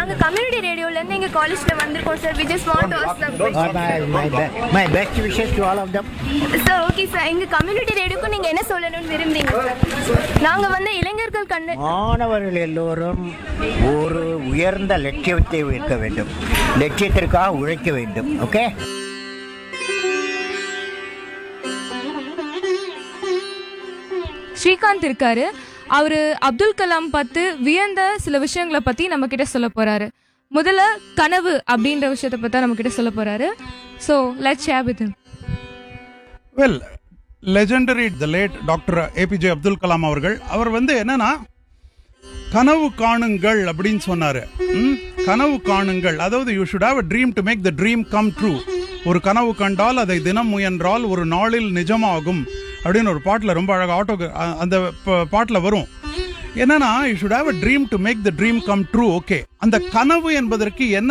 நாங்க கம்யூனிட்டி ரேடியோல இருந்து எங்க காலேஜ்ல வந்திருக்கோம் sir we just want to Uh, my, my, be- my best wishes to all of them. Sir okay sir எங்க கம்யூனிட்டி ரேடியோக்கு நீங்க என்ன சொல்லணும்னு விரும்புறீங்க சார் நாங்க வந்து இளைஞர்கள் கண்டு மாணவர்கள் எல்லோரும் ஒரு உயர்ந்த லட்சியத்தை இருக்க வேண்டும் லட்சியத்திற்காக உழைக்க வேண்டும் ஓகே ஸ்ரீகாந்த் இருக்காரு அவரு அப்துல் கலாம் பார்த்து வியந்த சில விஷயங்களை பத்தி நம்ம கிட்ட சொல்ல போறாரு முதல்ல கனவு அப்படின்ற விஷயத்தை பத்தி நம்ம கிட்ட சொல்ல போறாரு so let share with well legendary the late doctor APJ Abdul Kalam அவர்கள் அவர் வந்து என்னன்னா கனவு காணுங்கள் அப்படின்னு சொன்னாரு ம்? கனவு காணுங்கள் அதாவது you should have a dream to make the dream come true ஒரு கனவு கண்டால் அதை தினம் முயன்றால் ஒரு நாளில் நிஜமாகும் அப்படின்னு ஒரு பாட்டில் ரொம்ப அழகாக ஆட்டோ அந்த பாட்டில் வரும் என்னன்னா you should have a dream to make the dream come true okay அந்த கனவு என்பதற்கு என்ன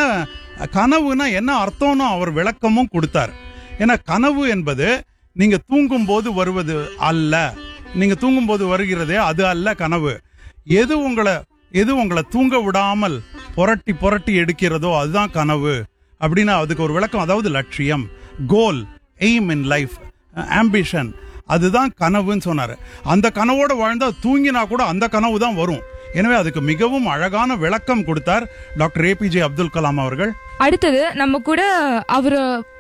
கனவுனா என்ன அர்த்தம்னு அவர் விளக்கமும் கொடுத்தார் ஏன்னா கனவு என்பது நீங்க தூங்கும் போது வருவது அல்ல நீங்க தூங்கும் போது வருகிறதே அது அல்ல கனவு எது உங்களை எது உங்களை தூங்க விடாமல் புரட்டி புரட்டி எடுக்கிறதோ அதுதான் கனவு அப்படின்னு அதுக்கு ஒரு விளக்கம் அதாவது லட்சியம் goal aim in life ambition அதுதான் கனவுன்னு சொன்னாரு அந்த கனவோட வாழ்ந்தா தூங்கினா கூட அந்த கனவு தான் வரும் எனவே அதுக்கு மிகவும் அழகான விளக்கம் கொடுத்தார் டாக்டர் ஏபிஜே அப்துல் கலாம் அவர்கள் அடுத்தது நம்ம கூட அவரு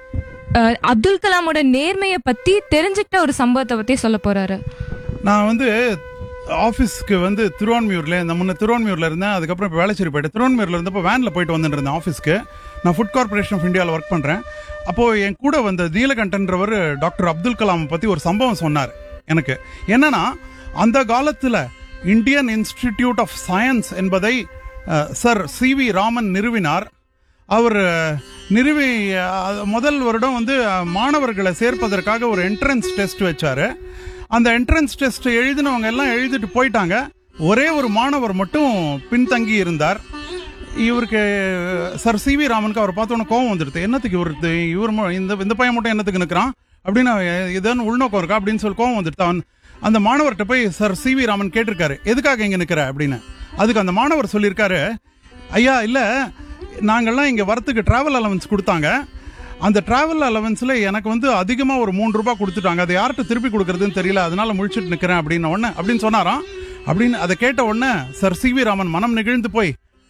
அஹ், அப்துல் கலாமோட நேர்மையை பத்தி தெரிஞ்சுக்கிட்ட ஒரு சம்பவத்தை பத்தி சொல்ல போறாரு நான் வந்து ஆஃபீஸ்க்கு வந்து திருவான்மியூர்ல இந்த முன்ன திருவான்மியூர்ல இருந்தேன் அதுக்கப்புறம் இப்போ வேளச்சேரி போயிட்டேன் திருவான்மியூர்ல இருந்தப்போ வேன்ல போயிட்டு வந்துட்டு இருந்தேன் ஆஃபீஸ்க்கு நான் ஃபுட் கார்பரேஷன் ஆஃப் இந்தியாவில் ஒர்க் பண்றேன் அப்போ என் கூட வந்த நீலகண்டன்றவர் டாக்டர் அப்துல் கலாம் பத்தி ஒரு சம்பவம் சொன்னார் எனக்கு என்னன்னா அந்த காலத்துல இந்தியன் இன்ஸ்டிடியூட் ஆஃப் சயின்ஸ் என்பதை சர் சி வி ராமன் நிறுவினார் அவர் அஹ், நிறுவி அஹ், முதல் வருடம் வந்து அஹ், மாணவர்களை சேர்ப்பதற்காக ஒரு என்ட்ரன்ஸ் டெஸ்ட் வச்சாரு அந்த என்ட்ரன்ஸ் டெஸ்ட் எழுதினவங்க எல்லாம் எழுதிட்டு போயிட்டாங்க ஒரே ஒரு மாணவர் மட்டும் பின்தங்கி இருந்தார் இவருக்கு சர் சி வி ராமனுக்கு அவர் பார்த்தோன்னே கோவம் வந்துடுது என்னத்துக்கு இவர் இது- இவர் ம- இந்த இந்த பையன் மட்டும் என்னத்துக்கு நிற்கிறான் அப்படின்னு ஏதேன்னு உள்நோக்கம் இருக்கா அப்படின்னு சொல்லி கோவம் வந்துடுது அவன் அந்த மாணவர்கிட்ட போய் சார் சி வி ராமன் கேட்டிருக்காரு எதுக்காக இங்க நிக்கிற அப்படின்னு அதுக்கு அந்த மாணவர் சொல்லியிருக்காரு ஐயா இல்ல நாங்கெல்லாம் இங்க வரத்துக்கு டிராவல் அலவன்ஸ் கொடுத்தாங்க அந்த டிராவல் அலவன்ஸ்ல எனக்கு வந்து அதிகமா ஒரு மூணு ரூபாய் கொடுத்துட்டாங்க அதை யார்கிட்ட திருப்பி கொடுக்கறதுன்னு தெரியல அதனால முழிச்சிட்டு நிக்கிறேன் அப்படின்னு உடனே அப்படின்னு சொன்னாராம் அப்படின்னு அதை கேட்ட உடனே சார் சி வி ராமன் மனம் நெகிழ்ந்து போய்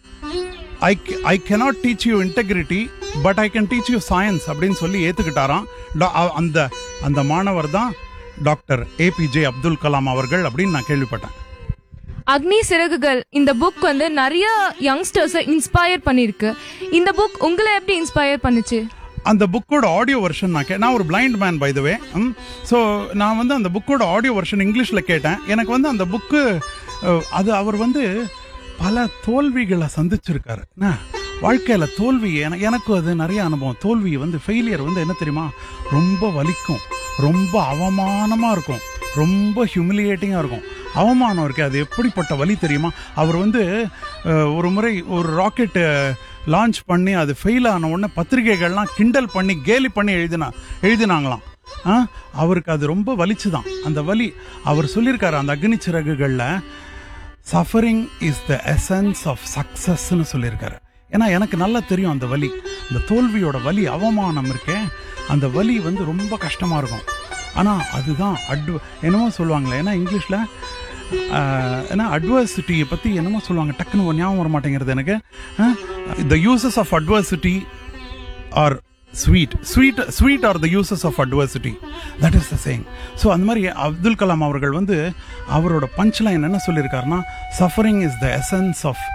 I I cannot teach you integrity but I can teach you science அப்படின்னு சொல்லி ஏத்துக்கிட்டாராம் டா- அ- அந்த அந்த மாணவர் தான் டாக்டர் ஏபிஜே அப்துல் கலாம் அவர்கள் அப்படின்னு நான் கேள்விப்பட்டேன் அக்னி சிறகுகள் இந்த புக் வந்து நிறைய யங்ஸ்டர்ஸை இன்ஸ்பயர் பண்ணிருக்கு இந்த புக் உங்களை எப்படி இன்ஸ்பயர் பண்ணுச்சு அந்த புக்கோட ஆடியோ வெர்ஷன் நான் கே நான் ஒரு blind man by the way so நான் வந்து அந்த புக்கோட ஆடியோ வெர்ஷன் இங்கிலீஷில் கேட்டேன் எனக்கு வந்து அந்த புக்கு அது அவர் வந்து பல தோல்விகளை சந்திச்சிருக்காரு என்ன வாழ்க்கையில் தோல்வி என எனக்கு அது நிறைய அனுபவம் தோல்வி வந்து ஃபெயிலியர் வந்து என்ன தெரியுமா ரொம்ப வலிக்கும் ரொம்ப அவமானமாக இருக்கும் ரொம்ப ஹியூமிலியேட்டிங்காக இருக்கும் அவமானம் இருக்கு அது எப்படிப்பட்ட வலி தெரியுமா அவர் வந்து அஹ், ஒரு முறை ஒரு ராக்கெட் லான்ச் பண்ணி அது ஃபெயில் ஆன உடனே பத்திரிகைகள்லாம் கிண்டல் பண்ணி கேலி பண்ணி எழுதினா எழுதினாங்களாம் ஆ, அவருக்கு அது ரொம்ப வலிச்சுதான் அந்த வலி அவர் சொல்லியிருக்காரு அந்த அக்னி சிறகுகளில் suffering is the essence of சக்சஸ்ன்னு சொல்லியிருக்காரு ஏன்னா எனக்கு நல்லா தெரியும் அந்த வலி அந்த தோல்வியோட வலி அவமானம் இருக்கே அந்த வலி வந்து ரொம்ப கஷ்டமா இருக்கும் ஆனால் அதுதான் அட்வ என்னமோ சொல்லுவாங்களே ஏன்னா இங்கிலீஷில் ஏன்னா அட்வர்சிட்டியை பற்றி என்னமோ சொல்லுவாங்க டக்குன்னு ஒரு ஞாபகம் வர மாட்டேங்கிறது எனக்கு the uses of adversity are sweet sweet sweet are the uses of adversity that is the saying so அந்த மாதிரி அப்துல் கலாம் அவர்கள் வந்து அவரோட பஞ்ச் லைன் என்ன சொல்லியிருக்காருன்னா suffering is the essence of